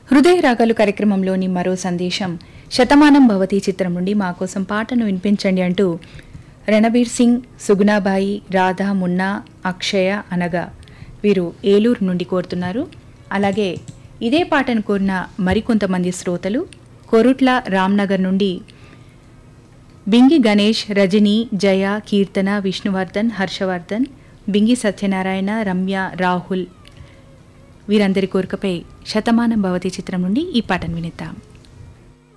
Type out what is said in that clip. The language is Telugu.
హృదయ రాగాలు కార్యక్రమంలోని మరో సందేశం శతమానం భవతి చిత్రం నుండి మా కోసం పాటను వినిపించండి అంటూ రణబీర్ సింగ్ సుగుణాబాయి రాధా మున్నా అక్షయ అనగా వీరు ఏలూరు నుండి కోరుతున్నారు అలాగే ఇదే పాటను కోరిన మరికొంతమంది శ్రోతలు కొరుట్ల రామ్నగర్ నుండి బింగి గణేష్ రజని జయ కీర్తన విష్ణువర్ధన్ హర్షవర్ధన్ బింగి సత్యనారాయణ రమ్య రాహుల్ వీరందరి కోరికపై శతమానం భవతి చిత్రం నుండి ఈ పాటను వినిద్దాం